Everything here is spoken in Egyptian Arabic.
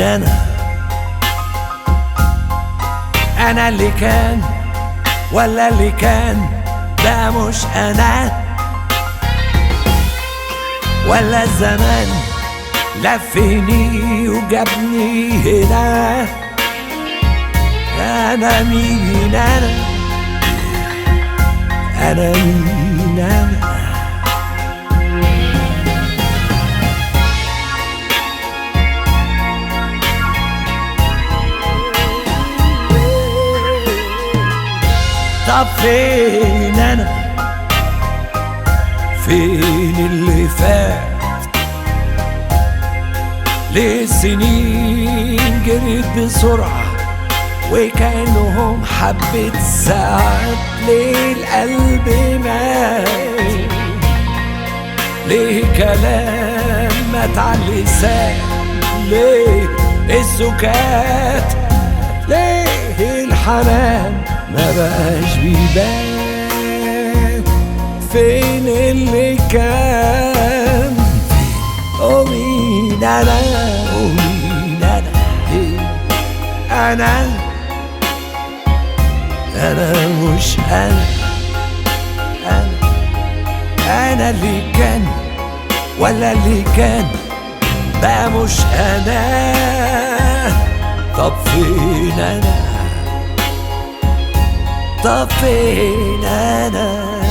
مين انا انا اللي كان ولا اللي كان ده مش انا ولا الزمان لفني وجابني هنا انا مين انا انا مين انا طب فين انا فين اللي فات ليه السنين جريت بسرعة وكانهم حبة ساعات ليه القلب مات ليه كلام مات على اللسان ليه السكات ليه الحنان ما بقاش بيبان فين اللي كان ومين انا ومين انا إيه؟ انا انا مش انا انا انا اللي كان ولا اللي كان بقى مش انا طب فين انا طب فين انا